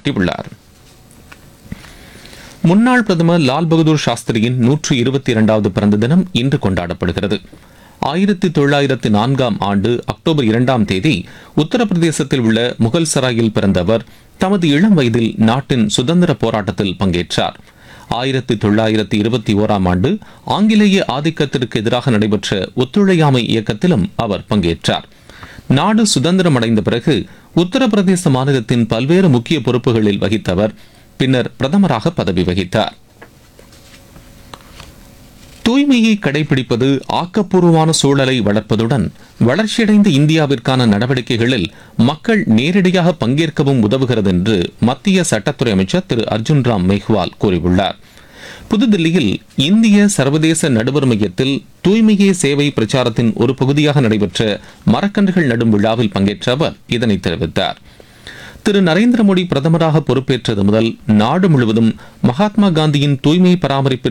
சாட்டியுள்ளார் முன்னாள் பிரதமர் லால் பகதூர் சாஸ்திரியின் நூற்று இருபத்தி இரண்டாவது பிறந்த தினம் இன்று கொண்டாடப்படுகிறது ஆயிரத்தி தொள்ளாயிரத்தி நான்காம் ஆண்டு அக்டோபர் இரண்டாம் தேதி உத்தரப்பிரதேசத்தில் உள்ள முகல் சராயில் பிறந்த அவர் தமது இளம் வயதில் நாட்டின் சுதந்திர போராட்டத்தில் பங்கேற்றார் ஆயிரத்தி தொள்ளாயிரத்தி இருபத்தி ஓராம் ஆண்டு ஆங்கிலேய ஆதிக்கத்திற்கு எதிராக நடைபெற்ற ஒத்துழையாமை இயக்கத்திலும் அவர் பங்கேற்றார் நாடு சுதந்திரம் அடைந்த பிறகு உத்தரப்பிரதேச மாநிலத்தின் பல்வேறு முக்கிய பொறுப்புகளில் வகித்த அவர் பின்னர் பிரதமராக பதவி வகித்தார் தூய்மையை கடைபிடிப்பது ஆக்கப்பூர்வமான சூழலை வளர்ப்பதுடன் வளர்ச்சியடைந்த இந்தியாவிற்கான நடவடிக்கைகளில் மக்கள் நேரடியாக பங்கேற்கவும் உதவுகிறது என்று மத்திய சட்டத்துறை அமைச்சர் திரு அர்ஜுன் ராம் மேஹ்வால் கூறியுள்ளார் புதுதில்லியில் இந்திய சர்வதேச நடுவர் மையத்தில் தூய்மையே சேவை பிரச்சாரத்தின் ஒரு பகுதியாக நடைபெற்ற மரக்கன்றுகள் நடும் விழாவில் பங்கேற்ற அவர் இதனை தெரிவித்தார் திரு நரேந்திர மோடி பிரதமராக பொறுப்பேற்றது முதல் நாடு முழுவதும் மகாத்மா காந்தியின் தூய்மை பராமரிப்பிற்கு